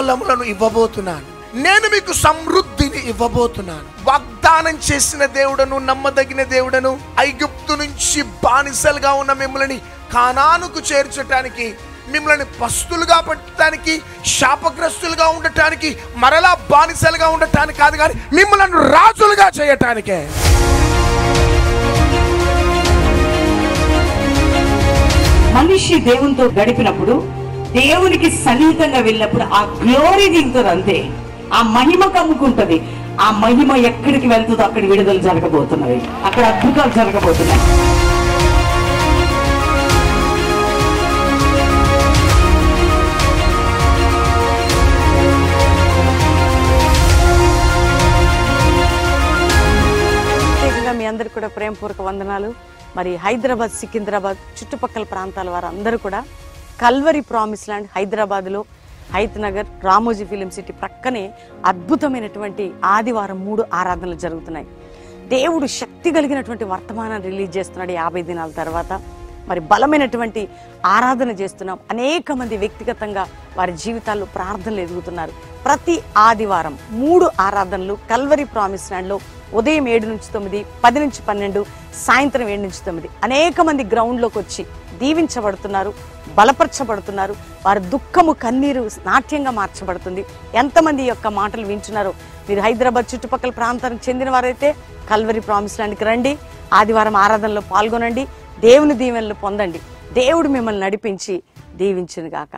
ఫలములను ఇవ్వబోతున్నాను నేను మీకు సమృద్ధిని ఇవ్వబోతున్నాను వాగ్దానం చేసిన దేవుడను నమ్మదగిన దేవుడను ఐగుప్తు నుంచి బానిసలుగా ఉన్న మిమ్మల్ని కానానుకు చేర్చటానికి మిమ్మల్ని పస్తులుగా పెట్టడానికి శాపగ్రస్తులుగా ఉండటానికి మరలా బానిసలుగా ఉండటానికి కాదు కానీ మిమ్మల్ని రాజులుగా చేయటానికే మనిషి దేవునితో గడిపినప్పుడు దేవునికి సన్నిహితంగా వెళ్ళినప్పుడు ఆ గ్లోరీ దిగుతుంది అంతే ఆ మహిమ కమ్ముకుంటది ఆ మహిమ ఎక్కడికి వెళ్తుందో అక్కడ విడుదల జరగబోతున్నది అక్కడ అద్భుతాలు జరగబోతున్నాయి ప్రత్యేకంగా మీ అందరికి కూడా ప్రేమపూర్వక వందనాలు మరి హైదరాబాద్ సికింద్రాబాద్ చుట్టుపక్కల ప్రాంతాల వారు అందరూ కూడా కల్వరి ప్రామిస్ ల్యాండ్ హైదరాబాద్లో హైత్ నగర్ రామోజీ ఫిలిం సిటీ ప్రక్కనే అద్భుతమైనటువంటి ఆదివారం మూడు ఆరాధనలు జరుగుతున్నాయి దేవుడు శక్తి కలిగినటువంటి వర్తమానాన్ని రిలీజ్ చేస్తున్నాడు యాభై దినాల తర్వాత మరి బలమైనటువంటి ఆరాధన చేస్తున్నాం అనేక మంది వ్యక్తిగతంగా వారి జీవితాల్లో ప్రార్థనలు ఎదుగుతున్నారు ప్రతి ఆదివారం మూడు ఆరాధనలు కల్వరి ప్రామిస్ ల్యాండ్లో ఉదయం ఏడు నుంచి తొమ్మిది పది నుంచి పన్నెండు సాయంత్రం ఏడు నుంచి తొమ్మిది అనేక మంది గ్రౌండ్లోకి వచ్చి దీవించబడుతున్నారు బలపరచబడుతున్నారు వారి దుఃఖము కన్నీరు నాట్యంగా మార్చబడుతుంది ఎంతమంది ఈ యొక్క మాటలు వింటున్నారో మీరు హైదరాబాద్ చుట్టుపక్కల ప్రాంతానికి చెందిన వారైతే కల్వరి ప్రామిస్ ల్యాండ్కి రండి ఆదివారం ఆరాధనలో పాల్గొనండి దేవుని దీవెనలు పొందండి దేవుడు మిమ్మల్ని నడిపించి దీవించును గాక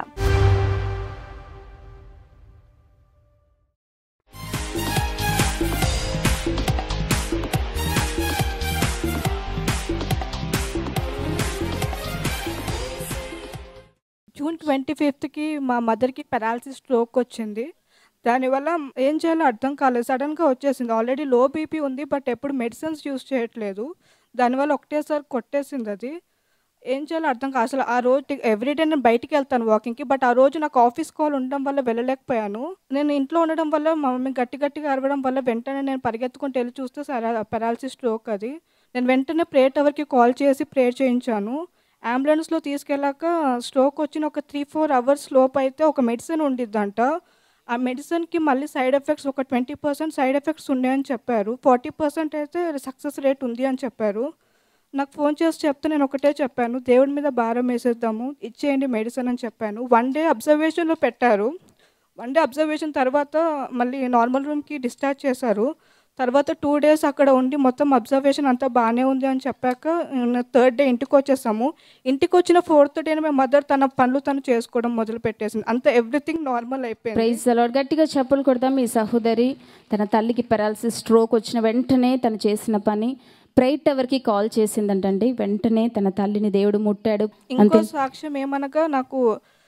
జూన్ ట్వంటీ ఫిఫ్త్కి మా మదర్కి పెరాలసిస్ స్ట్రోక్ వచ్చింది దానివల్ల ఏం చేయాలో అర్థం కాలేదు సడన్గా వచ్చేసింది ఆల్రెడీ లో బీపీ ఉంది బట్ ఎప్పుడు మెడిసిన్స్ యూస్ చేయట్లేదు దానివల్ల ఒకటేసారి కొట్టేసింది అది ఏం చేయాలో అర్థం కాదు అసలు ఆ రోజు ఎవ్రీడే నేను బయటికి వెళ్తాను వాకింగ్కి బట్ ఆ రోజు నాకు ఆఫీస్ కాల్ ఉండడం వల్ల వెళ్ళలేకపోయాను నేను ఇంట్లో ఉండడం వల్ల మా మమ్మీ గట్టి గట్టిగా అరవడం వల్ల వెంటనే నేను పరిగెత్తుకుంటూ వెళ్ళి చూస్తే పెరాలసిస్ స్ట్రోక్ అది నేను వెంటనే ప్రే టవర్కి కాల్ చేసి ప్రేయర్ చేయించాను అంబులెన్స్లో తీసుకెళ్ళాక స్ట్రోక్ వచ్చిన ఒక త్రీ ఫోర్ అవర్స్ లోపు అయితే ఒక మెడిసిన్ ఉండిద్దంట ఆ మెడిసిన్కి మళ్ళీ సైడ్ ఎఫెక్ట్స్ ఒక ట్వంటీ పర్సెంట్ సైడ్ ఎఫెక్ట్స్ ఉన్నాయని చెప్పారు ఫార్టీ పర్సెంట్ అయితే సక్సెస్ రేట్ ఉంది అని చెప్పారు నాకు ఫోన్ చేసి చెప్తే నేను ఒకటే చెప్పాను దేవుడి మీద భారం వేసేద్దాము ఇచ్చేయండి మెడిసిన్ అని చెప్పాను వన్ డే అబ్జర్వేషన్లో పెట్టారు వన్ డే అబ్జర్వేషన్ తర్వాత మళ్ళీ నార్మల్ రూమ్కి డిశ్చార్జ్ చేశారు తర్వాత టూ డేస్ అక్కడ ఉండి మొత్తం అబ్జర్వేషన్ అంతా బాగానే ఉంది అని చెప్పాక థర్డ్ డే ఇంటికి వచ్చేసాము ఇంటికి వచ్చిన ఫోర్త్ డే మా మదర్ తన పనులు తను చేసుకోవడం మొదలు పెట్టేసింది అంత ఎవ్రీథింగ్ నార్మల్ అయిపోయింది ప్రైజ్ అలాడ్ గట్టిగా చెప్పులు కొడదాం ఈ సహోదరి తన తల్లికి పెరాలసిస్ స్ట్రోక్ వచ్చిన వెంటనే తను చేసిన పని ప్రైట్ టవర్కి కాల్ చేసిందంటండి వెంటనే తన తల్లిని దేవుడు ముట్టాడు ఇంకో అంతే సాక్ష్యం ఏమనగా నాకు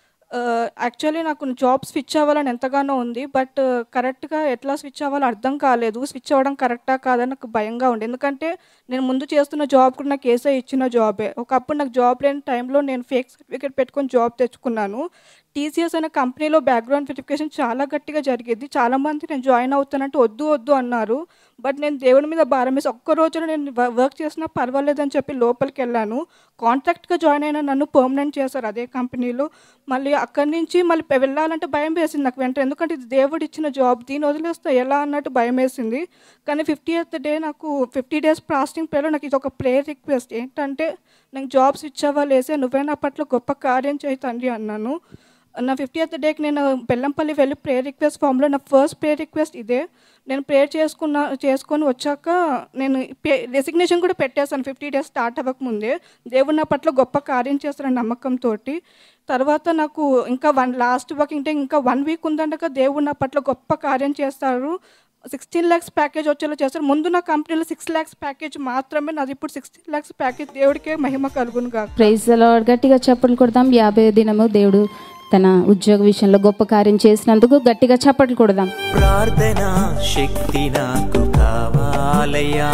యాక్చువల్లీ నాకు జాబ్ స్విచ్ అవ్వాలని ఎంతగానో ఉంది బట్ కరెక్ట్గా ఎట్లా స్విచ్ అవ్వాలో అర్థం కాలేదు స్విచ్ అవ్వడం కరెక్టా కాదని నాకు భయంగా ఉంది ఎందుకంటే నేను ముందు చేస్తున్న జాబ్ కూడా నాకు ఏసఐ ఇచ్చిన జాబే ఒకప్పుడు నాకు జాబ్ లేని టైంలో నేను ఫేక్ సర్టిఫికేట్ పెట్టుకొని జాబ్ తెచ్చుకున్నాను టీసీఎస్ అనే కంపెనీలో బ్యాక్గ్రౌండ్ వెరిఫికేషన్ చాలా గట్టిగా జరిగేది చాలామంది నేను జాయిన్ అవుతానంటే వద్దు వద్దు అన్నారు బట్ నేను దేవుడి మీద భారం వేసి ఒక్క రోజున నేను వ- వర్క్ చేసినా పర్వాలేదని చెప్పి లోపలికి వెళ్ళాను కాంట్రాక్ట్గా జాయిన్ అయిన నన్ను పర్మనెంట్ చేశారు అదే కంపెనీలో మళ్ళీ అక్కడి నుంచి మళ్ళీ పె- వెళ్ళాలంటే భయం వేసింది నాకు వెంటనే ఎందుకంటే ఇది దేవుడు ఇచ్చిన జాబ్ దీన్ని వదిలేస్తే ఎలా అన్నట్టు భయం వేసింది కానీ ఫిఫ్టీ ఎయిత్ డే నాకు ఫిఫ్టీ డేస్ ఫాస్టింగ్ పేరు నాకు ఇది ఒక ప్రేయర్ రిక్వెస్ట్ ఏంటంటే నాకు జాబ్ స్విచ్ అవ్వలేసే నువ్వే నా పట్ల గొప్ప కార్యం చేయి తండ్రి అన్నాను నా ఫిఫ్టీ ఎయిత్ డేకి నేను బెల్లంపల్లి వెళ్ళి ప్రేయర్ రిక్వెస్ట్ ఫామ్లో నా ఫస్ట్ ప్రేయర్ రిక్వెస్ట్ ఇదే నేను ప్రేయర్ చేసుకున్న చేసుకొని వచ్చాక నేను రెసిగ్నేషన్ కూడా పెట్టేశాను ఫిఫ్టీ డేస్ స్టార్ట్ అవ్వకముందే దేవుడు నా పట్ల గొప్ప కార్యం చేస్తారని నమ్మకంతో తర్వాత నాకు ఇంకా వన్ లాస్ట్ వర్కింగ్ డే ఇంకా వన్ వీక్ ఉందండగా దేవుడు నా పట్ల గొప్ప కార్యం చేస్తారు సిక్స్టీన్ ల్యాక్స్ ప్యాకేజ్ వచ్చేలా చేస్తారు ముందు నా కంపెనీలో సిక్స్ ల్యాక్స్ ప్యాకేజ్ మాత్రమే నాది ఇప్పుడు సిక్స్టీన్ ల్యాక్స్ ప్యాకేజ్ దేవుడికే మహిమ కలుగును కాక ప్రైజ్ అలాడ్ గట్టిగా చప్పట్లు కొడదాం యాభై దినము దేవుడు తన ఉద్యోగ విషయంలో గొప్ప కార్యం చేసినందుకు గట్టిగా చప్పట్లు కొడదాం ప్రార్థన శక్తి నాకు కావాలయ్యా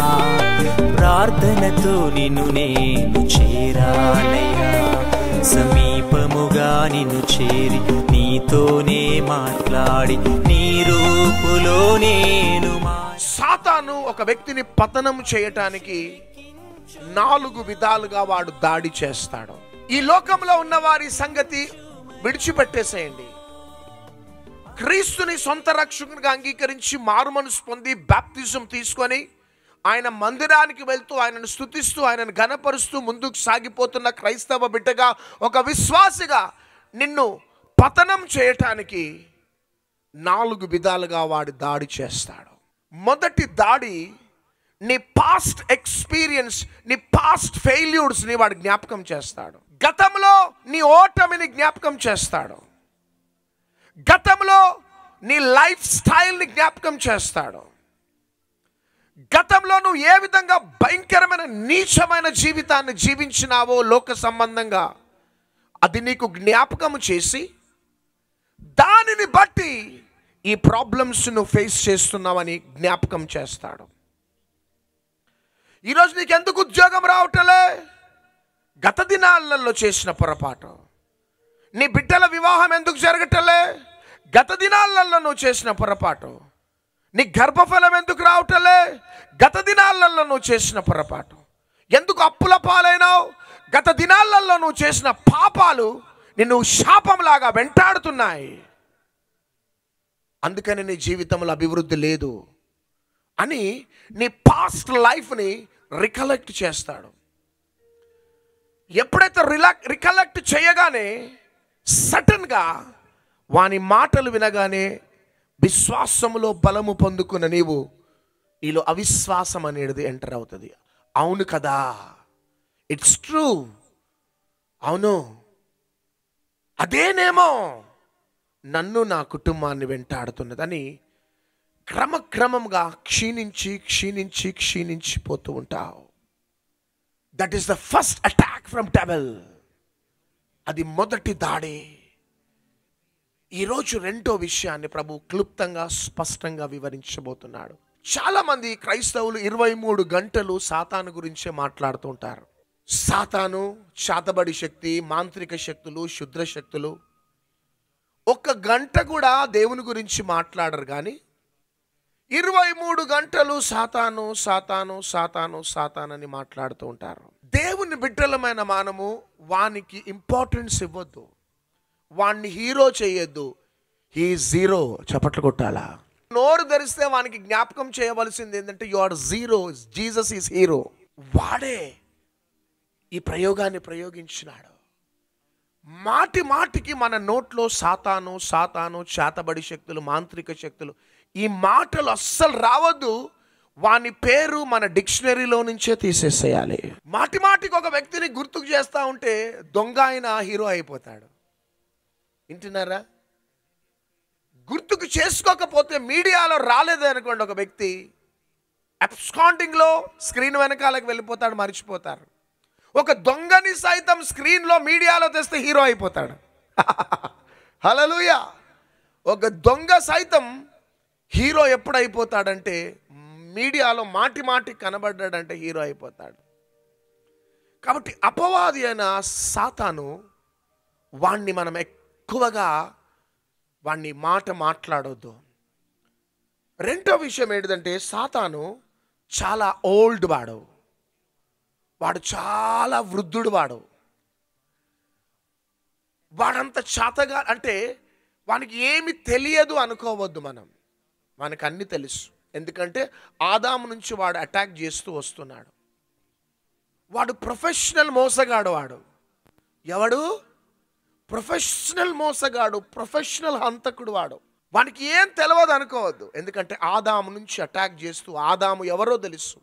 ప్రార్థనతో నిన్ను నేను చేరాలయ్యా సమీపముగా నిన్ను చేరి నీతోనే మాట్లాడి నీ రూపులో నేను మా సాతాను ఒక వ్యక్తిని పతనం చేయటానికి నాలుగు విధాలుగా వాడు దాడి చేస్తాడు ఈ లోకంలో ఉన్న వారి సంగతి విడిచిపెట్టేసేయండి క్రీస్తుని సొంత రక్షకునిగా అంగీకరించి మారు మనసు పొంది బాప్తిజం తీసుకొని ఆయన మందిరానికి వెళ్తూ ఆయనను స్తుతిస్తూ ఆయనను ఘనపరుస్తూ ముందుకు సాగిపోతున్న క్రైస్తవ బిడ్డగా ఒక విశ్వాసిగా నిన్ను పతనం చేయటానికి నాలుగు విధాలుగా వాడి దాడి చేస్తాడు మొదటి దాడి నీ పాస్ట్ ఎక్స్పీరియన్స్ నీ పాస్ట్ ఫెయిల్యూర్స్ని వాడు జ్ఞాపకం చేస్తాడు గతంలో నీ ఓటమిని జ్ఞాపకం చేస్తాడు గతంలో నీ లైఫ్ స్టైల్ని జ్ఞాపకం చేస్తాడు గతంలో నువ్వు ఏ విధంగా భయంకరమైన నీచమైన జీవితాన్ని జీవించినావో లోక సంబంధంగా అది నీకు జ్ఞాపకం చేసి దానిని బట్టి ఈ ప్రాబ్లమ్స్ నువ్వు ఫేస్ చేస్తున్నావని జ్ఞాపకం చేస్తాడు ఈరోజు నీకు ఎందుకు ఉద్యోగం రావటలే గత దినాలలో చేసిన పొరపాటు నీ బిడ్డల వివాహం ఎందుకు జరగటలే గత దినాలలో నువ్వు చేసిన పొరపాటు నీ గర్భఫలం ఎందుకు రావటలే గత దినాలలో నువ్వు చేసిన పొరపాటు ఎందుకు అప్పుల పాలైనావు గత దినాలలో నువ్వు చేసిన పాపాలు నిన్ను శాపంలాగా వెంటాడుతున్నాయి అందుకని నీ జీవితంలో అభివృద్ధి లేదు అని నీ పాస్ట్ లైఫ్ని రికలెక్ట్ చేస్తాడు ఎప్పుడైతే రిలా రికలెక్ట్ చేయగానే సడన్గా వాని మాటలు వినగానే విశ్వాసములో బలము పొందుకున్న నీవు నీలో అవిశ్వాసం అనేది ఎంటర్ అవుతుంది అవును కదా ఇట్స్ ట్రూ అవును అదేనేమో నన్ను నా కుటుంబాన్ని వెంటాడుతున్నదని క్రమక్రమంగా క్షీణించి క్షీణించి క్షీణించిపోతూ ఉంటావు that is the first attack from devil అది మొదటి దాడి ఈరోజు రెండో విషయాన్ని ప్రభు క్లుప్తంగా స్పష్టంగా వివరించబోతున్నాడు చాలా మంది క్రైస్తవులు ఇరవై మూడు గంటలు సాతాను గురించే మాట్లాడుతూ ఉంటారు సాతాను శాతబడి శక్తి మాంత్రిక శక్తులు శుద్ర శక్తులు ఒక్క గంట కూడా దేవుని గురించి మాట్లాడరు కానీ ఇరవై మూడు గంటలు సాతాను సాతాను సాతాను సాతాను అని మాట్లాడుతూ ఉంటారు దేవుని బిడ్డలమైన మనము వానికి ఇంపార్టెన్స్ ఇవ్వద్దు వాణ్ణి హీరో చేయొద్దు హీ జీరో చప్పట్లు కొట్టాలా నోరు ధరిస్తే వానికి జ్ఞాపకం చేయవలసింది ఏంటంటే you are zero Jesus is hero వాడే ఈ ప్రయోగాన్ని ప్రయోగించినాడు మాటి మాటికి మన నోట్లో సాతాను సాతాను చేతబడి శక్తులు మాంత్రిక శక్తులు ఈ మాటలు అస్సలు రావద్దు వాని పేరు మన డిక్షనరీలో నుంచే తీసేసేయాలి మాటి మాటికి ఒక వ్యక్తిని గుర్తుకు చేస్తా ఉంటే దొంగ ఆయన హీరో అయిపోతాడు వింటున్నారా గుర్తుకు చేసుకోకపోతే మీడియాలో రాలేదు అనుకోండి ఒక వ్యక్తి అబ్స్కాండింగ్లో స్క్రీన్ వెనకాలకు వెళ్ళిపోతాడు మర్చిపోతారు ఒక దొంగని సైతం స్క్రీన్లో మీడియాలో తెస్తే హీరో అయిపోతాడు హలలుయ ఒక దొంగ సైతం హీరో ఎప్పుడు అయిపోతాడంటే మీడియాలో మాటి మాటి కనబడ్డాడంటే హీరో అయిపోతాడు కాబట్టి అపవాది అయిన సాతాను వాణ్ణి మనం ఎక్కువగా వాణ్ణి మాట మాట్లాడొద్దు రెండో విషయం ఏంటిదంటే సాతాను చాలా ఓల్డ్ వాడు వాడు చాలా వృద్ధుడు వాడు వాడంత చాతగా అంటే వానికి ఏమి తెలియదు అనుకోవద్దు మనం మనకు అన్ని తెలుసు ఎందుకంటే ఆదాము నుంచి వాడు అటాక్ చేస్తూ వస్తున్నాడు వాడు ప్రొఫెషనల్ మోసగాడు వాడు ఎవడు ప్రొఫెషనల్ మోసగాడు ప్రొఫెషనల్ హంతకుడు వాడు వానికి ఏం తెలియదు అనుకోవద్దు ఎందుకంటే ఆదాము నుంచి అటాక్ చేస్తూ ఆదాము ఎవరో తెలుసు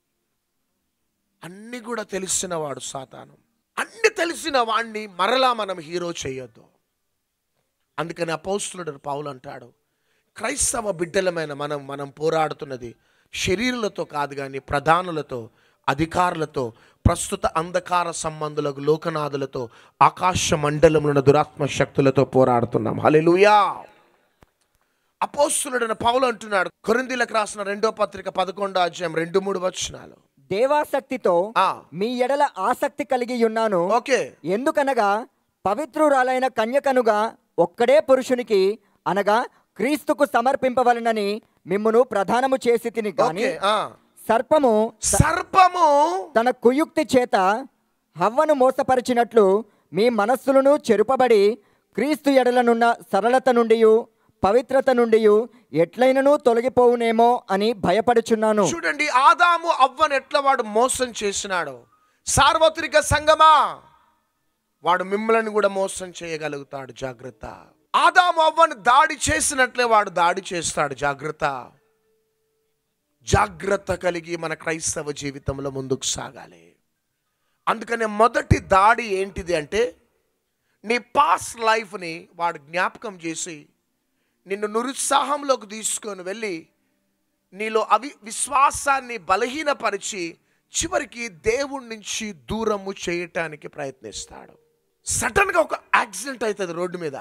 అన్ని కూడా తెలిసిన వాడు సాతాను అన్ని తెలిసిన వాణ్ణి మరలా మనం హీరో చేయొద్దు అందుకని అపౌస్తులుడు పౌలు అంటాడు క్రైస్తవ బిడ్డలమైన మనం మనం పోరాడుతున్నది శరీరులతో కాదు కానీ ప్రధానులతో అధికారులతో ప్రస్తుత అంధకార సంబంధులకు లోకనాథులతో ఆకాశ మండలములను దురాత్మ శక్తులతో పోరాడుతున్నాం హల్లెలూయా అపోస్తులుడైన పౌలు అంటున్నాడు కొరిందీలకు రాసిన రెండో పత్రిక పదకొండో అధ్యాయం రెండు మూడు వచనాలు దేవాసక్తితో ఆ. మీ ఎడల ఆసక్తి కలిగి ఉన్నాను ఓకే ఎందుకనగా పవిత్రురాలైన కన్యకనుగా ఒక్కడే పురుషునికి అనగా క్రీస్తుకు సమర్పింపవలనని మిమ్మును ప్రధానము చేసి తిని గాని ఓకే ఆ. సర్పము సర్పము తన కుయుక్తి చేత హవ్వను మోసపరిచినట్లు మీ మనస్సులను చెరుపబడి క్రీస్తు ఎడలనున్న సరళత నుండి పవిత్రత నుండి ఎట్లయినను తొలగిపోవునేమో అని భయపడుచున్నాను చూడండి ఆదాము అవ్వను ఎట్లా వాడు మోసం చేసినాడు సార్వత్రిక సంగమా వాడు మిమ్మల్ని కూడా మోసం చేయగలుగుతాడు జాగ్రత్త ఆదాము అవ్వను దాడి చేసినట్లే వాడు దాడి చేస్తాడు జాగ్రత్త జాగ్రత్త కలిగి మన క్రైస్తవ జీవితంలో ముందుకు సాగాలి అందుకనే మొదటి దాడి ఏంటిది అంటే నీ పాస్ లైఫ్ని వాడు జ్ఞాపకం చేసి నిన్ను నిరుత్సాహంలోకి తీసుకొని వెళ్ళి నీలో అవి విశ్వాసాన్ని బలహీనపరిచి చివరికి దేవుడి నుంచి దూరము చేయటానికి ప్రయత్నిస్తాడు సడన్గా ఒక యాక్సిడెంట్ అవుతుంది రోడ్డు మీద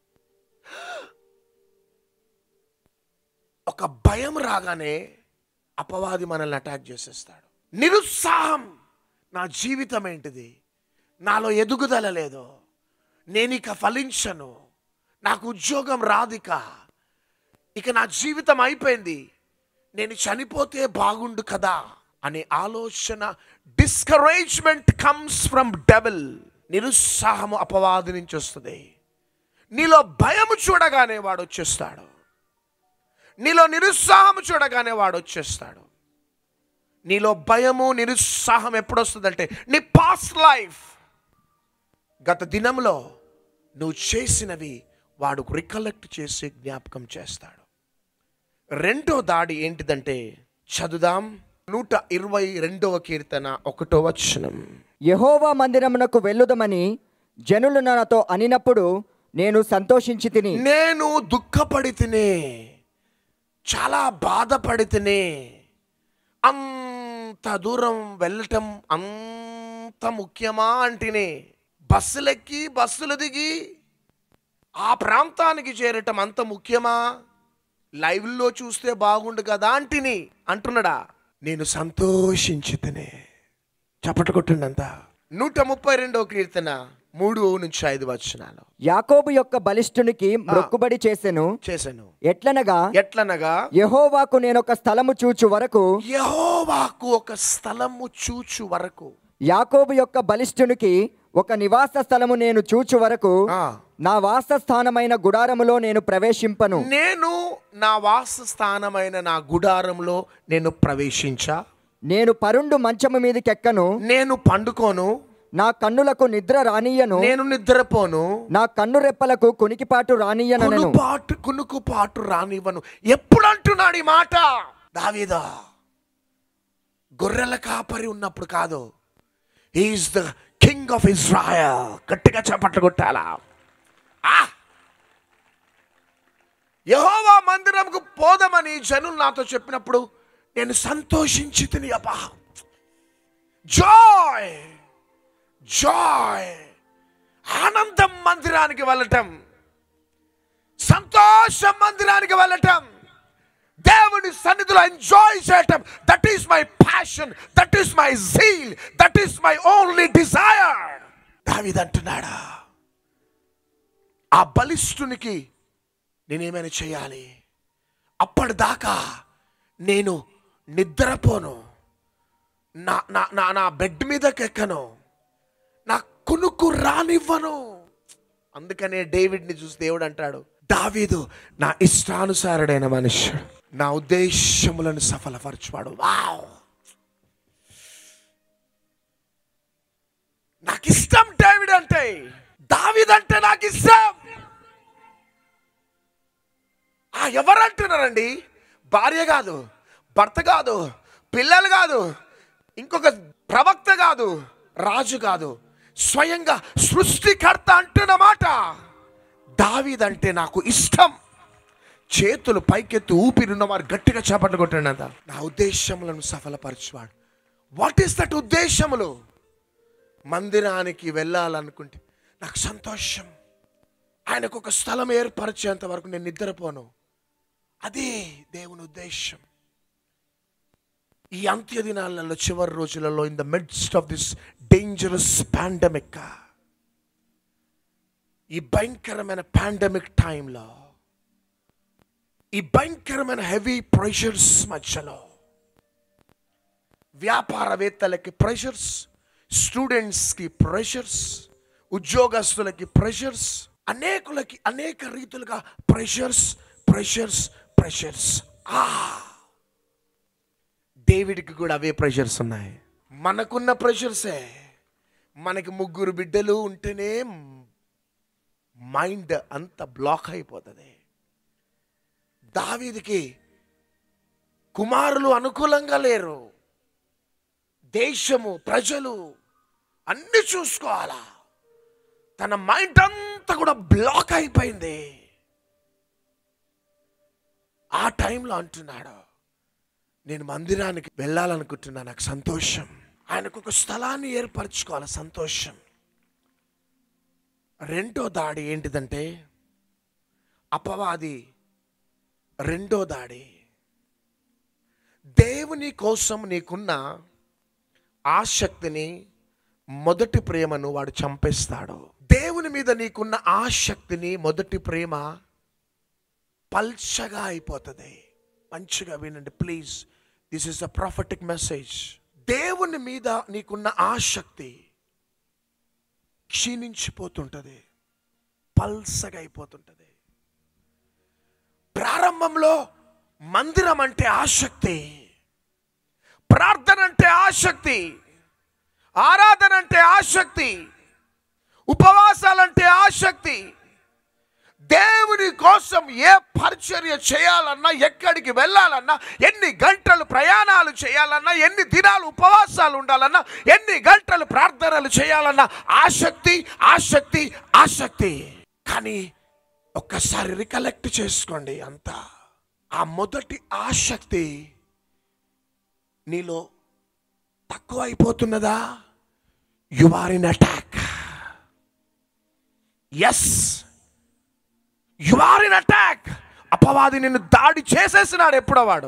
ఒక భయం రాగానే అపవాది మనల్ని అటాక్ చేసేస్తాడు నిరుత్సాహం నా జీవితం ఏంటిది నాలో ఎదుగుదల లేదు నేను ఇక ఫలించను నాకు ఉద్యోగం రాదిక ఇక నా జీవితం అయిపోయింది నేను చనిపోతే బాగుండు కదా అనే ఆలోచన డిస్కరేజ్మెంట్ కమ్స్ ఫ్రమ్ డెవల్ నిరుత్సాహము అపవాది నుంచి వస్తుంది నీలో భయము చూడగానే వాడు వచ్చేస్తాడు నీలో నిరుత్సాహం చూడగానే వాడు వచ్చేస్తాడు నీలో భయము నిరుత్సాహం ఎప్పుడు వస్తుందంటే నీ పాస్ లైఫ్ గత దినంలో నువ్వు చేసినవి వాడు రికలెక్ట్ చేసి జ్ఞాపకం చేస్తాడు రెండో దాడి ఏంటిదంటే చదుదాం నూట ఇరవై రెండవ కీర్తన ఒకటో వచనం యహోవా మందిరమునకు వెళ్ళుదమని జనులు నాతో అనినప్పుడు నేను సంతోషించి తిని నేను దుఃఖపడి తినే చాలా బాధపడి తినే అంత దూరం వెళ్ళటం అంత ముఖ్యమా అంటేనే బస్సులెక్కి బస్సులు దిగి ఆ ప్రాంతానికి చేరటం అంత ముఖ్యమా లైవ్లో చూస్తే బాగుండు కదా అంటిని అంటున్నాడా నేను సంతోషించి తినే చప్పట్లు కొట్టిండంతా నూట ముప్పై రెండవ కీర్తన మూడు నుంచి ఐదు వచనాలు యాకోబు యొక్క బలిష్ఠునికి మొక్కుబడి చేసెను చేశాను ఎట్లనగా ఎట్లనగా యహోవాకు నేనొక స్థలము చూచు వరకు యహోవాకు ఒక స్థలము చూచు వరకు యాకోబు యొక్క బలిష్ఠునికి ఒక నివాస స్థలము నేను చూచు వరకు ఆ. నా వాసస్థానమైన గుడారములో నేను ప్రవేశింపను నేను నా వాసస్థానమైన నా గుడారంలో నేను ప్రవేశించా నేను పరుండు మంచము మీదకెక్కను నేను పండుకోను నా కన్నులకు నిద్ర రానియను నేను నిద్రపోను నా కన్ను రెప్పలకు కునికిపాటు రానియనను కునుపాటు కునుకుపాటు రానివ్వను ఎప్పుడు అంటున్నాడు ఈ మాట దావీదా గొర్రెల కాపరి ఉన్నప్పుడు కాదు is the king of Israel గట్టిగా చప్పట్లు కొట్టాలా ఆ! యెహోవా మందిరంకు పోదామని జనులు నాతో చెప్పినప్పుడు నేను సంతోషించి తిని అబ్బా జాయ్ జాయ్ ఆనందం మందిరానికి వెళ్ళటం సంతోషం మందిరానికి వెళ్ళటం దేవుని సన్నిధిలో ఎంజాయ్ చేయటం that is my passion that is my zeal that is my only desire దావిదంటున్నాడా ఆ బలిష్ఠునికి నేనేమైనా చేయాలి అప్పటిదాకా నేను నిద్రపోను నా నా నా నా బెడ్ మీదకి ఎక్కను నా కునుకు రానివ్వను అందుకనే డేవిడ్ని చూసి దేవుడు అంటాడు దావీదు నా ఇష్టానుసారుడైన మనుష్యుడు నా ఉద్దేశములను సఫలపరచువాడు వావ్ నాకు ఇష్టం డేవిడ్ అంటే దావీద్ అంటే నాకు ఇష్టం ఆ ఎవరంటున్నారండి భార్య కాదు భర్త కాదు పిల్లలు కాదు ఇంకొక ప్రవక్త కాదు రాజు కాదు స్వయంగా సృష్టికర్త అంటున్న మాట దావీదంటే నాకు ఇష్టం చేతులు పైకెత్తి ఊపిరిన్న వారు గట్టిగా చేపట్లు కొట్టండి అంత నా ఉద్దేశములను సఫలపరచువాడు వాట్ ఈస్ దట్ ఉద్దేశములు మందిరానికి వెళ్ళాలనుకుంటే నాకు సంతోషం ఆయనకు ఒక స్థలం ఏర్పరిచేంత వరకు నేను నిద్రపోను అదే దేవుని ఉద్దేశం ఈ అంత్య దినాలలో చివరి రోజులలో in the midst of this dangerous pandemic ఈ భయంకరమైన పాండమిక్ టైంలో ఈ భయంకరమైన హెవీ ప్రెషర్స్ మధ్యలో వ్యాపారవేత్తలకి ప్రెషర్స్ స్టూడెంట్స్కి ప్రెషర్స్ ఉద్యోగస్తులకి ప్రెషర్స్ అనేకులకి అనేక రీతులుగా ప్రెషర్స్ ప్రెషర్స్ ప్రెషర్స్ ఆ డేవిడ్కి కూడా అవే ప్రెషర్స్ ఉన్నాయి మనకున్న ప్రెషర్సే మనకి ముగ్గురు బిడ్డలు ఉంటేనే మైండ్ అంత బ్లాక్ అయిపోతుంది దావీదికి కుమారులు అనుకూలంగా లేరు దేశము ప్రజలు అన్ని చూసుకోవాలా తన మైండ్ అంతా కూడా బ్లాక్ అయిపోయింది ఆ టైంలో అంటున్నాడు నేను మందిరానికి వెళ్ళాలనుకుంటున్నా నాకు సంతోషం ఆయనకు ఒక స్థలాన్ని ఏర్పరచుకోవాలి సంతోషం రెండో దాడి ఏంటిదంటే అపవాది రెండో దాడి దేవుని కోసం నీకున్న ఆసక్తిని మొదటి ప్రేమను వాడు చంపేస్తాడు దేవుని మీద నీకున్న ఆసక్తిని మొదటి ప్రేమ పల్చగా అయిపోతుంది మంచిగా వినండి please this is a prophetic message దేవుని మీద నీకున్న ఆసక్తి క్షీణించిపోతుంటది పల్సగా అయిపోతుంటది ప్రారంభంలో మందిరం అంటే ఆసక్తి ప్రార్థన అంటే ఆసక్తి ఆరాధన అంటే ఆసక్తి ఉపవాసాలంటే ఆసక్తి దేవుని కోసం ఏ పరిచర్య చేయాలన్నా ఎక్కడికి వెళ్ళాలన్నా ఎన్ని గంటలు ప్రయాణాలు చేయాలన్నా ఎన్ని దినాలు ఉపవాసాలు ఉండాలన్నా ఎన్ని గంటలు ప్రార్థనలు చేయాలన్నా ఆసక్తి ఆసక్తి ఆసక్తి కానీ ఒక్కసారి రికలెక్ట్ చేసుకోండి అంతా ఆ మొదటి ఆసక్తి నీలో తక్కువ అయిపోతున్నదా you are in attack yes you are in attack అపవాది నిన్ను దాడి చేసేసినాడు ఎప్పుడో వాడు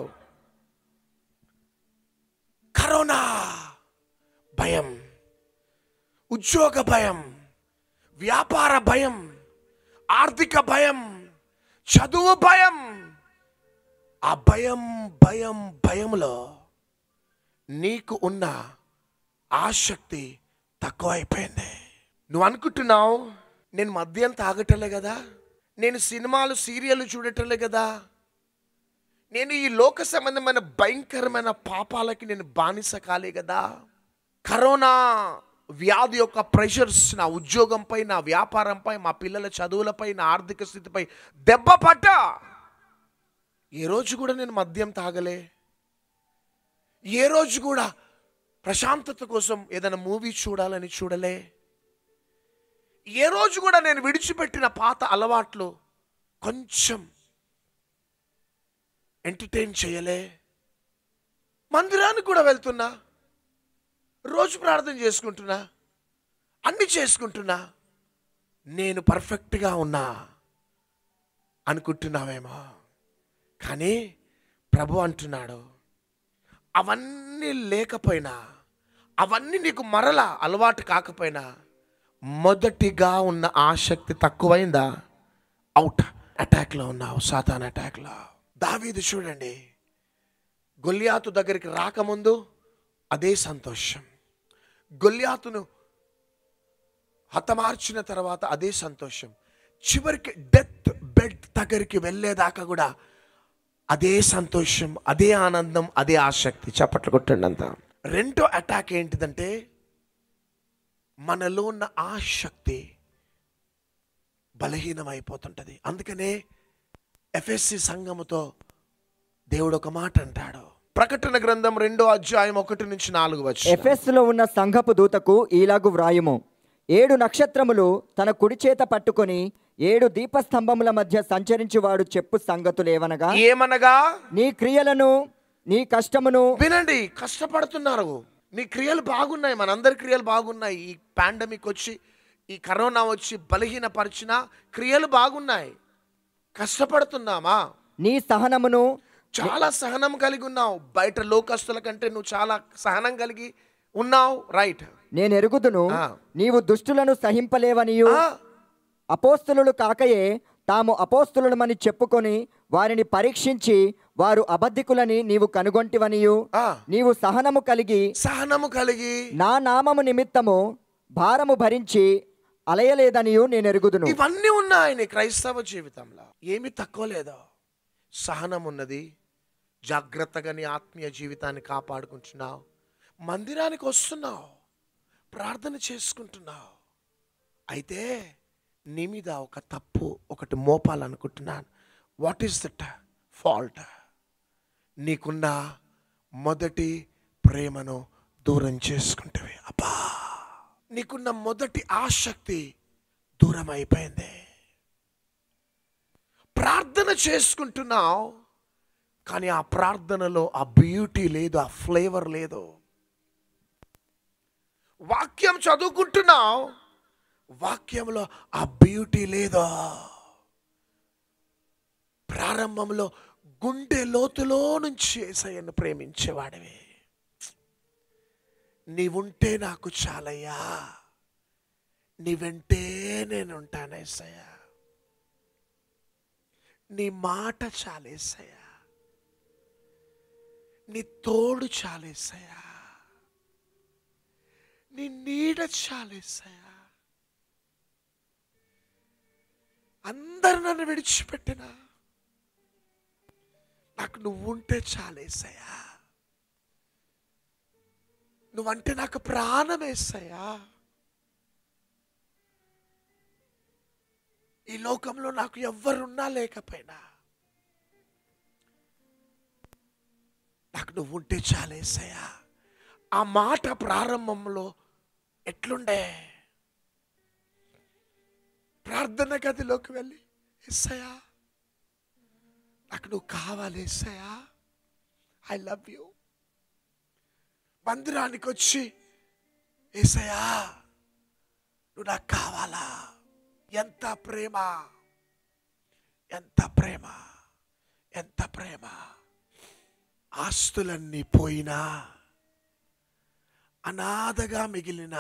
కరోనా భయం ఉద్యోగ భయం వ్యాపార భయం ఆర్థిక భయం చదువు భయం ఆ భయం భయం భయంలో నీకు ఉన్న ఆసక్తి తక్కువ అయిపోయింది నువ్వు అనుకుంటున్నావు నేను మద్యం తాగటలే కదా నేను సినిమాలు సీరియల్ చూడటలే కదా నేను ఈ లోక సంబంధమైన భయంకరమైన పాపాలకి నేను బానిస కాలే కదా కరోనా వ్యాధి యొక్క ప్రెషర్స్ నా ఉద్యోగంపై నా వ్యాపారంపై మా పిల్లల చదువులపై నా ఆర్థిక స్థితిపై దెబ్బ పడ్డా ఏ రోజు కూడా నేను మద్యం తాగలే ఏ రోజు కూడా ప్రశాంతత కోసం ఏదైనా మూవీ చూడాలని చూడలే ఏ రోజు కూడా నేను విడిచిపెట్టిన పాత అలవాట్లు కొంచెం ఎంటర్టైన్ చేయలే మందిరానికి కూడా వెళ్తున్నా రోజు ప్రార్థన చేసుకుంటున్నా అన్ని చేసుకుంటున్నా నేను పర్ఫెక్ట్గా ఉన్నా అనుకుంటున్నావేమో కానీ ప్రభు అంటున్నాడు అవన్నీ లేకపోయినా అవన్నీ నీకు మరల అలవాటు కాకపోయినా మొదటిగా ఉన్న ఆసక్తి తక్కువైందా అవుట్ అటాక్లో ఉన్నావు సాతాన్ అటాక్లో దావీదు చూడండి గొల్యాతు దగ్గరికి రాకముందు అదే సంతోషం గొల్యాతును హతమార్చిన తర్వాత అదే సంతోషం చివరికి డెత్ బెడ్ దగ్గరికి వెళ్ళేదాకా కూడా అదే సంతోషం అదే ఆనందం అదే ఆసక్తి చప్పట్లు కొట్టండి అంతా రెండో అటాక్ ఏంటిదంటే మనలో ఉన్న ఆసక్తి బలహీనమైపోతుంటది అందుకనే ఎఫ్ఎస్సి సంఘముతో దేవుడు ఒక మాట అంటాడు ప్రకటన గ్రంథం రెండో అధ్యాయం ఒకటి నుంచి నాలుగు వచ్చి ఎఫెస్సులో ఉన్న సంఘపు దూతకు ఈలాగు వ్రాయుము ఏడు నక్షత్రములు తన కుడి చేత పట్టుకొని ఏడు దీపస్తంభముల మధ్య సంచరించువాడు చెప్పు సంగతులేవనగా ఏమనగా నీ క్రియలను నీ కష్టమును వినండి కష్టపడుతున్నారు నీ క్రియలు బాగున్నాయి మనందరి క్రియలు బాగున్నాయి ఈ పాండమిక్ వచ్చి ఈ కరోనా వచ్చి బలహీనపరిచిన క్రియలు బాగున్నాయి కష్టపడుతున్నామా నీ సహనమును చాలా సహనం కలిగి ఉన్నావు బయట లోకస్తుల కంటే నువ్వు చాలా సహనం కలిగి ఉన్నావు రైట్ నేను ఎరుగుదును ఆ. నీవు దుష్టులను సహింపలేవనియు అపోస్తులు కాకయే తాము అపోస్తులమని చెప్పుకొని వారిని పరీక్షించి వారు అబద్ధికులని నీవు కనుగొంటివనియు ఆ. నీవు సహనము కలిగి సహనము కలిగి నా నామము నిమిత్తము భారము భరించి అలయలేదనియు నేను ఎరుగుదును ఇవన్నీ ఉన్నాయి నీ క్రైస్తవ జీవితంలో ఏమి తక్కువ లేదో సహనం ఉన్నది జాగ్రత్తగా నీ ఆత్మీయ జీవితాన్ని కాపాడుకుంటున్నావు మందిరానికి వస్తున్నావు ప్రార్థన చేసుకుంటున్నావు అయితే నీ మీద ఒక తప్పు ఒకటి మోపాలనుకుంటున్నాను వాట్ ఈస్ దట్ ఫాల్ట్ నీకున్న మొదటి ప్రేమను దూరం చేసుకుంటవి అబ్బా నీకున్న మొదటి ఆసక్తి దూరం అయిపోయింది ప్రార్థన చేసుకుంటున్నావు కానీ ఆ ప్రార్థనలో ఆ బ్యూటీ లేదు ఆ ఫ్లేవర్ లేదు వాక్యం చదువుకుంటున్నావు వాక్యంలో ఆ బ్యూటీ లేదు ప్రారంభంలో గుండె లోతులో నుంచి ఏసయ్యను ప్రేమించేవాడివి నీవుంటే నాకు చాలయ్యా నీ వెంటే నేను ఉంటాను ఏసయ్య నీ మాట చాలేసయ్యా నీ తోడు చాలేసయ్యా నీ నీడ చాలేసయ్యా అందరు నన్ను విడిచిపెట్టిన నాకు నువ్వుంటే చాలేసయ్యా నువ్వంటే నాకు ప్రాణం వేస్తాయా ఈ లోకంలో నాకు ఎవ్వరున్నా లేకపోయినా నాకు నువ్వుంటే చాలేసయ్యా ఆ మాట ప్రారంభంలో ఎట్లుండే ప్రార్థన గదిలోకి వెళ్ళి ఎస్సయా నాకు నువ్వు కావాలి ఎస్సయా ఐ లవ్ యూ మందిరానికి వచ్చి ఏసయ్యా నువ్వు నాకు కావాలా ఎంత ప్రేమ ఎంత ప్రేమ ఎంత ప్రేమ ఆస్తులన్నీ పోయినా అనాథగా మిగిలిన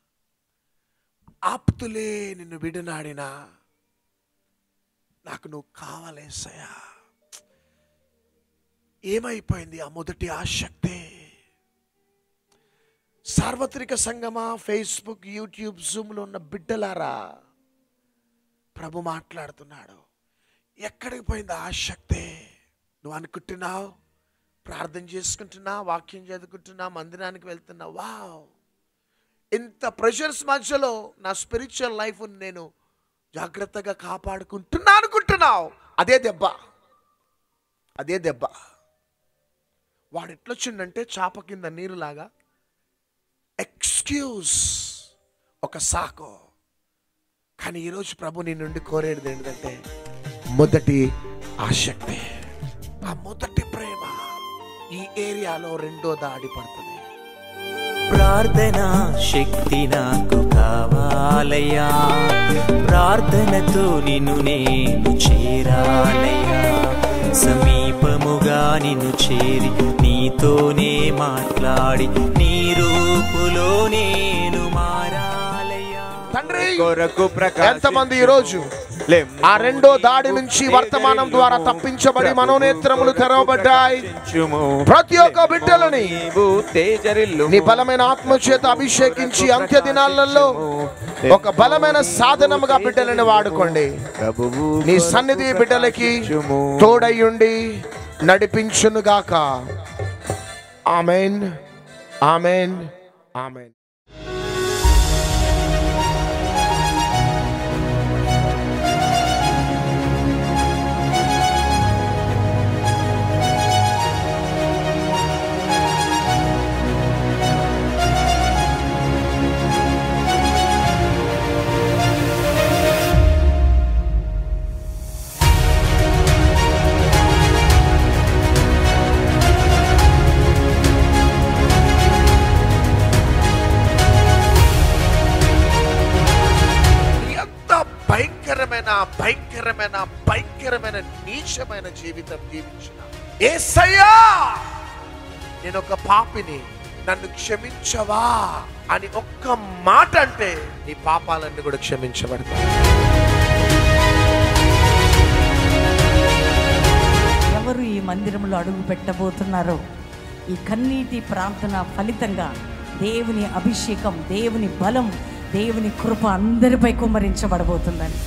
ఆప్తులే నిన్ను విడనాడినా నాకు నువ్వు కావాలేసయ్యా ఏమైపోయింది ఆ మొదటి ఆసక్తి సార్వత్రిక సంగమా ఫేస్బుక్ యూట్యూబ్ జూమ్లో ఉన్న బిడ్డలారా ప్రభు మాట్లాడుతున్నాడు ఎక్కడికి పోయింది ఆసక్తి నువ్వు అనుకుంటున్నావు ప్రార్థన చేసుకుంటున్నా వాక్యం చదువుకుంటున్నా మందిరానికి వెళ్తున్నా వావ్ ఇంత ప్రెషర్స్ మధ్యలో నా స్పిరిచువల్ లైఫ్ నేను జాగ్రత్తగా కాపాడుకుంటున్నా అనుకుంటున్నావు అదే దెబ్బ అదే దెబ్బ వాడు ఎట్లొచ్చిండంటే చాప కింద నీరులాగా ఎక్స్క్యూజ్ ఒక సాకు కానీ ఈరోజు ప్రభు నీ నుండి కోరేది ఏంటంటే మొదటి ఆసక్తి ఆ మొదటి ప్రేమ ఈ ఏరియాలో రెండో దాడి పడుతుంది ప్రార్థన శక్తి నాకు కావాలయ్యా ప్రార్థనతో నిన్ను నేను చేరాలయ్యా సమీపముగా నిన్ను చేరి నీతోనే మాట్లాడి నీ రూపులో నేను మారాలయ్యా తండ్రి కొరకు ఎంతమంది ఈ రోజు ఆ రెండో దాడి నుంచి వర్తమానం ద్వారా తప్పించబడి మనోనేత్రములు తెరవబడ్డాయి ప్రతి ఒక్క బిడ్డలని నీ బలమైన ఆత్మచేత అభిషేకించి అంత్య దినాలలో ఒక బలమైన సాధనముగా బిడ్డలను వాడుకోండి నీ సన్నిధి బిడ్డలకి తోడయ్యుండి నడిపించునుగాక ఆమెన్ ఆమెన్ ఆమెన్ ఎంత భయంకరమైన భయంకరమైన భయంకరమైన నీచమైన జీవితం జీవించిన ఏసయ్యా నేను ఒక పాపిని నన్ను క్షమించవా అని ఒక్క మాట అంటే నీ పాపాలన్నీ కూడా క్షమించబడతాయి ఎవరు ఈ మందిరంలో అడుగు పెట్టబోతున్నారో ఈ కన్నీటి ప్రార్థన ఫలితంగా దేవుని అభిషేకం దేవుని బలం దేవుని కృప అందరిపై కుమ్మరించబడబోతుందని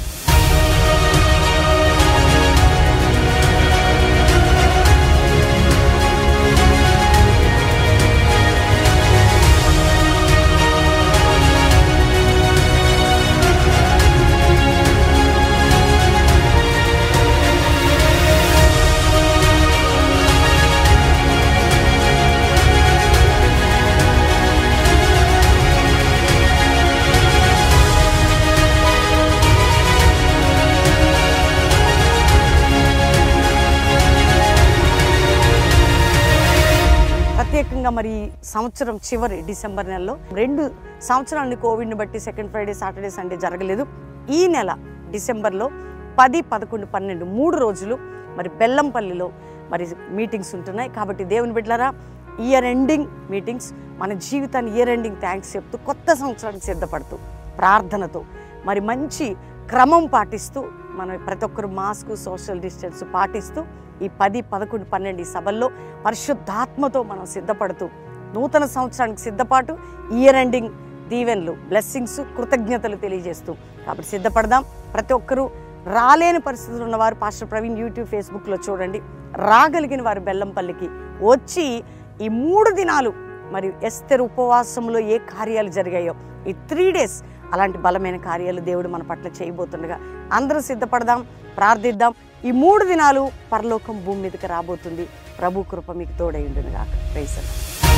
ప్రత్యేకంగా మరి ఈ సంవత్సరం చివరి డిసెంబర్ నెలలో రెండు సంవత్సరాన్ని కోవిడ్ని బట్టి సెకండ్ ఫ్రైడే సాటర్డే సండే జరగలేదు ఈ నెల డిసెంబర్లో పది పదకొండు పన్నెండు మూడు రోజులు మరి బెల్లంపల్లిలో మరి మీటింగ్స్ ఉంటున్నాయి కాబట్టి దేవుని బిడ్డలారా ఇయర్ ఎండింగ్ మీటింగ్స్ మన జీవితాన్ని ఇయర్ ఎండింగ్ థ్యాంక్స్ చెప్తూ కొత్త సంవత్సరానికి సిద్ధపడుతూ ప్రార్థనతో మరి మంచి క్రమం పాటిస్తూ మనం ప్రతి ఒక్కరు మాస్క్ సోషల్ డిస్టెన్స్ పాటిస్తూ ఈ పది పదకొండు పన్నెండు ఈ సభల్లో పరిశుద్ధాత్మతో మనం సిద్ధపడుతూ నూతన సంవత్సరానికి సిద్ధపాటు ఇయర్ ఎండింగ్ దీవెన్లు బ్లెస్సింగ్స్ కృతజ్ఞతలు తెలియజేస్తూ కాబట్టి సిద్ధపడదాం ప్రతి ఒక్కరూ రాలేని పరిస్థితులు ఉన్నవారు పాస్టర్ ప్రవీణ్ యూట్యూబ్ ఫేస్బుక్లో చూడండి రాగలిగిన వారు బెల్లంపల్లికి వచ్చి ఈ మూడు దినాలు మరియు ఎస్తెరు ఉపవాసంలో ఏ కార్యాలు జరిగాయో ఈ త్రీ డేస్ అలాంటి బలమైన కార్యాలు దేవుడు మన పట్ల చేయబోతుండగా అందరూ సిద్ధపడదాం ప్రార్థిద్దాం ఈ మూడు దినాలు పరలోకం భూమి మీదకి రాబోతుంది ప్రభు కృప మీకు తోడై ఉండునుగా ప్రైసలు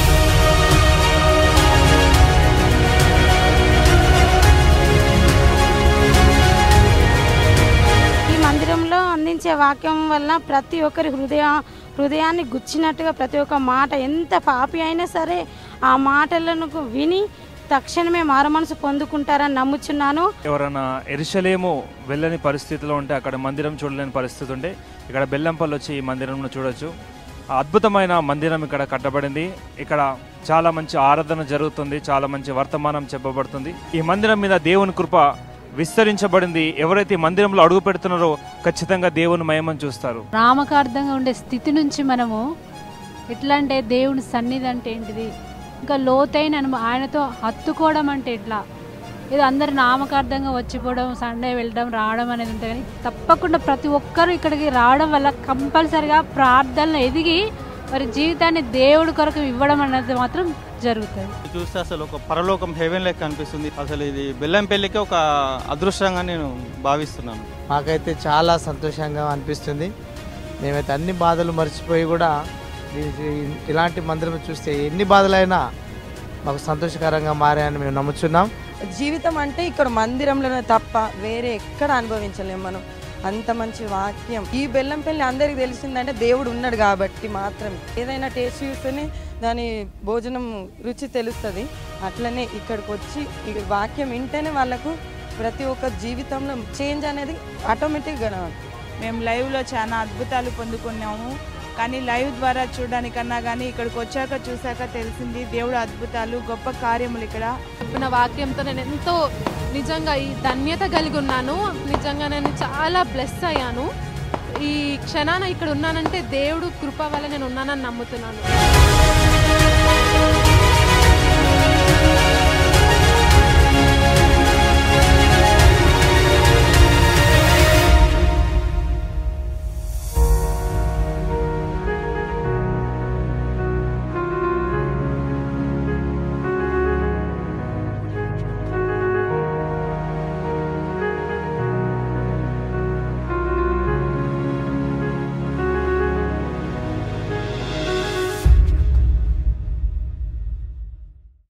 ఈ మందిరంలో అందించే వాక్యం వల్ల ప్రతి ఒక్కరి హృదయ హృదయాన్ని గుచ్చినట్టుగా ప్రతి ఒక్క మాట ఎంత పాపి అయినా సరే ఆ మాటలను విని తక్షణమే మారుమనసు పొందుకుంటారని నమ్ముచున్నాను ఎవరైనా ఎరుసలేము వెళ్ళని పరిస్థితిలో ఉంటే అక్కడ మందిరం చూడలేని పరిస్థితి ఉంటే ఇక్కడ బెల్లంపల్లి వచ్చి ఈ మందిరంను చూడొచ్చు ఆ అద్భుతమైన మందిరం ఇక్కడ కట్టబడింది ఇక్కడ చాలా మంచి ఆరాధన జరుగుతుంది చాలా మంచి వర్తమానం చెప్పబడుతుంది ఈ మందిరం మీద దేవుని కృప విస్తరించబడింది ఎవరైతే ఈ మందిరంలో అడుగు పెడుతున్నారో ఖచ్చితంగా దేవుని మహిమను చూస్తారు నామకార్థంగా ఉండే స్థితి నుంచి మనము ఎట్లా అంటే దేవుని సన్నిధి అంటే ఏంటిది ఇంకా లోతైన అనుభవం ఆయనతో హత్తుకోవడం అంటే ఎట్లా ఇది అందరు నామకార్థంగా వచ్చిపోవడం సండే వెళ్ళడం రావడం అనేది ఉంటుంది కానీ తప్పకుండా ప్రతి ఒక్కరూ ఇక్కడికి రావడం వల్ల కంపల్సరిగా ప్రార్థనలు ఎదిగి వారి జీవితాన్ని దేవుడి కొరకు ఇవ్వడం అనేది మాత్రం జరుగుతుంది చూస్తే అసలు ఒక పరలోకం హెవెన్ లెక్క అనిపిస్తుంది అసలు ఇది బెల్లంపల్లికి ఒక అదృష్టంగా నేను భావిస్తున్నాను మాకైతే చాలా సంతోషంగా అనిపిస్తుంది మేమైతే అన్ని బాధలు మర్చిపోయి కూడా ఈ- ఇలాంటి మందిరం చూస్తే ఎన్ని బాధలైనా మాకు సంతోషకరంగా మారాయని మేము నమ్ముచున్నాం జీవితం అంటే ఇక్కడ మందిరంలోనే తప్ప వేరే ఎక్కడ అనుభవించలేము మనం అంత మంచి వాక్యం ఈ బెల్లంపల్లి అందరికి తెలిసిందంటే దేవుడు ఉన్నాడు కాబట్టి మాత్రం ఏదైనా టేస్ట్ చూస్తేనే దాని భోజనం రుచి తెలుస్తుంది అట్లనే ఇక్కడికి వచ్చి ఈ వాక్యం వింటేనే వాళ్ళకు ప్రతి ఒక్క జీవితంలో చేంజ్ అనేది ఆటోమేటిక్గా మేము లైవ్లో చాలా అద్భుతాలు పొందుకున్నాము కానీ లైవ్ ద్వారా చూడడానికన్నా కానీ ఇక్కడికి వచ్చాక చూశాక తెలిసింది దేవుడు అద్భుతాలు గొప్ప కార్యములు ఇక్కడ చెప్పిన వాక్యంతో నేను ఎంతో నిజంగా ఈ ధన్యత కలిగి ఉన్నాను నిజంగా నేను చాలా బ్లెస్ అయ్యాను ఈ క్షణాన ఇక్కడ ఉన్నానంటే దేవుడు కృప వల్ల నేను ఉన్నానని నమ్ముతున్నాను